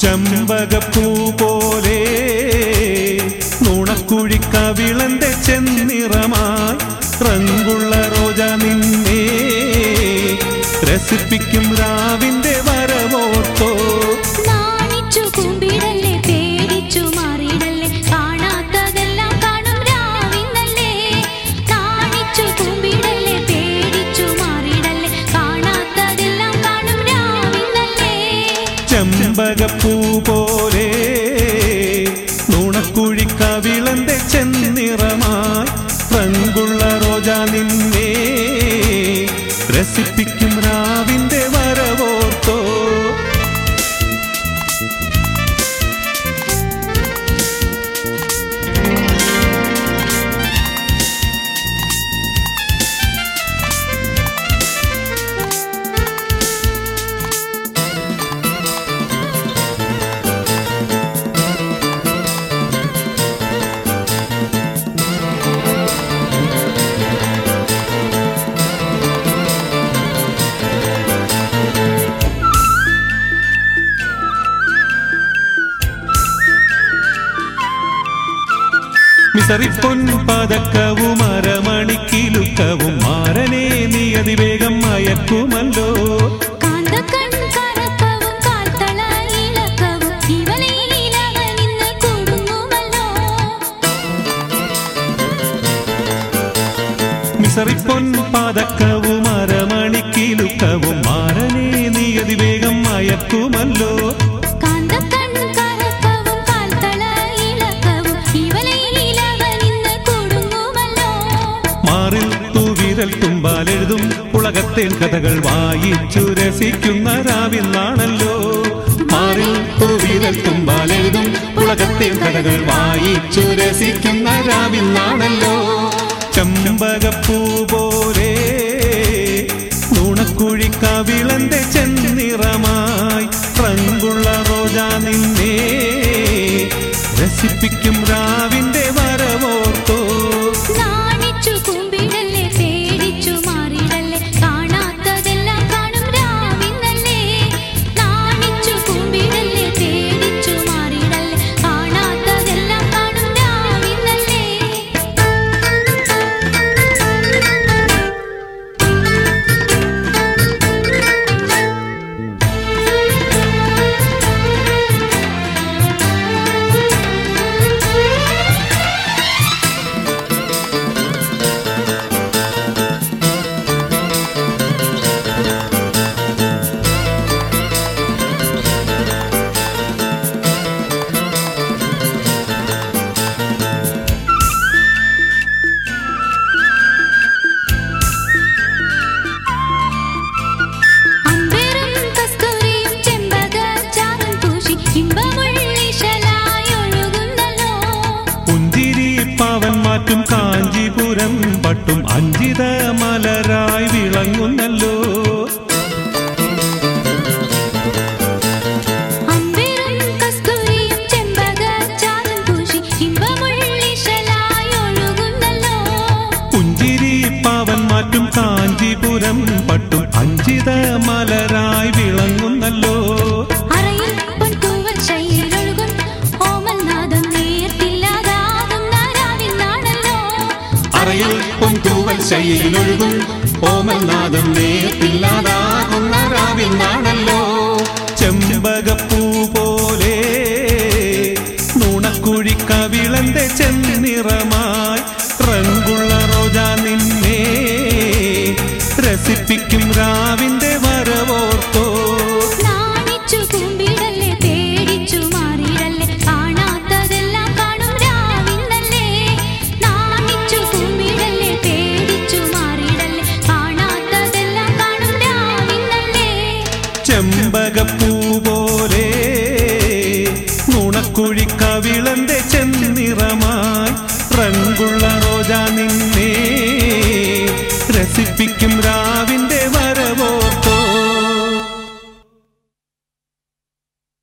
ചെമ്പകപ്പൂ പോലെ നുണക്കുഴിക്കവിളന്റെ ചെന്നിറമായി റങ്കുള്ള റോജ നിന്നെ രസിപ്പിക്കും രാവിന്റെ വരവോർത്തോ നാണിച്ചു കുമ്പിടല്ലേ പേടിച്ചു മാറിയിടല്ലേ കാണാത്തതെല്ലാം കാണും രാവിന്നല്ലേ നാണിച്ചു കുമ്പിടല്ലേ പേടിച്ചു മാറിയിടല്ലേ കാണാത്തതെല്ലാം കാണും രാവിന്നല്ലേ ചെമ്പകപ്പൂ പോലെ നുണക്കുഴിക്കവിളന്റെ ചെന്നിറമായി റങ്കുള്ള റോജ നിന്നെ രസിപ്പിക്കും രാവിന്റെ വരവോർത്തോ മിസറിപ്പൊൻ പതക്കവും അരമണിക്കിലുക്കവും മാരനെ നീ അതിവേഗം മയക്കുമല്ലോ കാന്തക്കൺ കറക്കവും കാൽത്തള ഇളക്കവും ഇവലയിലവനിന്ന് കുടുങ്ങുമല്ലോ മിസറിപ്പൊൻ പതക്കവും അരമണിക്കിലുക്കവും മാരനെ നീ അതിവേഗം മയക്കുമല്ലോ കാന്തക്കൺ കറക്കവും കാൽത്തള ഇളക്കവും ഇവലയിലവനിന്ന് കുടുങ്ങുമല്ലോ മാറിൽ തൂവിരൽ തുമ്പാലെഴുതും ഉലകത്തേൻ കഥകൾ വായിച്ചു രസിക്കുന്ന രാവിന്നാണല്ലോ മാറിൽ തൂവിരൽ തുമ്പാലെഴുതും ഉലകത്തേൻ കഥകൾ വായിച്ചു രസിക്കുന്ന രാവിന്നാണല്ലോ ചെമ്പകപ്പൂ പോലെ നുണക്കുഴിക്കവിളന്റെ ചെന്നിറമായി റങ്കുള്ള റോജ നിന്നെ രസിപ്പിക്കും രാവിന്റെ വരവോർത്തോ നാണിച്ചു കുമ്പിടല്ലേ പേടിച്ചു മാറിടല്ലേ കാണാത്തതെല്ലാം കാണും രാവിന്നല്ലേ നാണിച്ചു കുമ്പിടല്ലേ പേടിച്ചു മാറിടല്ലേ കാണാത്തതെല്ലാം കാണും രാവിന്നല്ലേ അമ്പേറും കസ്തൂരിയും ചെമ്പകച്ചാറും പൂശി ഇമ്പമുള്ളിശലായി ഒഴുകുന്നല്ലോ പുഞ്ചിരി പാവൻ മാറ്റും കാഞ്ചീപുരം പട്ടും അഞ്ചിത മലരായി വിളങ്ങുന്നല്ലോ അമ്പേറും കസ്തൂരിയും ചെമ്പകച്ചാറും പൂശി ഇമ്പമുള്ളിശലായി ഒഴുകുന്നല്ലോ പുഞ്ചിരി പാവൻ മാറ്റും കാഞ്ചീപുരം പട്ടും അഞ്ചിത മലരായി വിളങ്ങുന്നല്ലോ അറയിൽ പൊൻതൂവൽ ശൈലിലൊഴുകും ഓമൽനാദം നേർത്തില്ലാതാകുന്ന രാവിനാണല്ലോ അറയിൽ പൊൻതൂവൽ ശൈലിയിലൊഴുകും ഓമൽനാദം നേർത്തില്ലാതാകുന്ന രാവിനാണല്ലോ ചെമ്പകപ്പൂ പോലെ നുണക്കുഴിക്കവിളന്റെ ചെന്നിറമായി റങ്കുള്ള റോജ നിന്നെ രസിപ്പിക്കും രാവിന്റെ വരവോർത്തോ നാണിച്ചു കുമ്പിടല്ലേ പേടിച്ചു മാറിടല്ലേ കാണാത്തതെല്ലാം കാണും രാവിന്നല്ലേ നാണിച്ചു കുമ്പിടല്ലേ പേടിച്ചു മാറിടല്ലേ കാണാത്തതെല്ലാം കാണും രാവിന്നല്ലേ ചെമ്പകപ്പൂ